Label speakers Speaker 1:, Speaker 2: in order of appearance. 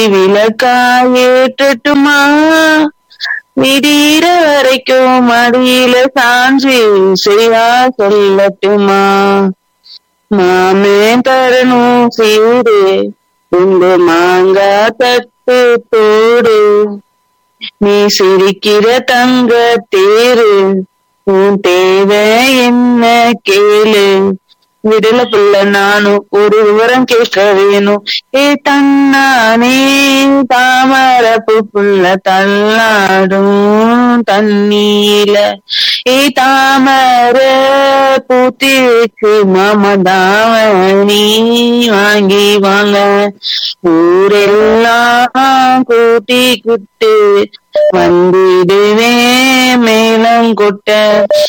Speaker 1: விளக்காயேற்றட்டுமா விடிகிற வரைக்கும் மடியில சாஞ்சி செய்யா சொல்லட்டுமா மாமே தரணும் சீடு உங்க மாங்கா தட்டு தோடு நீ சிரிக்கிற தங்க தேரு உன் தேவை என்ன கேளு விடல புள்ள நானும் ஒரு விவரம் கேட்க வேணும் ஏ தன்னானே தாமரப்பு புள்ள தள்ளாடும் தண்ணீல ஏ தாமர பூத்திருக்கு மாமதாவணி வாங்கி வாங்க ஊரெல்லாம் கூட்டி குட்டு வந்திடுவே மேலம் கொட்ட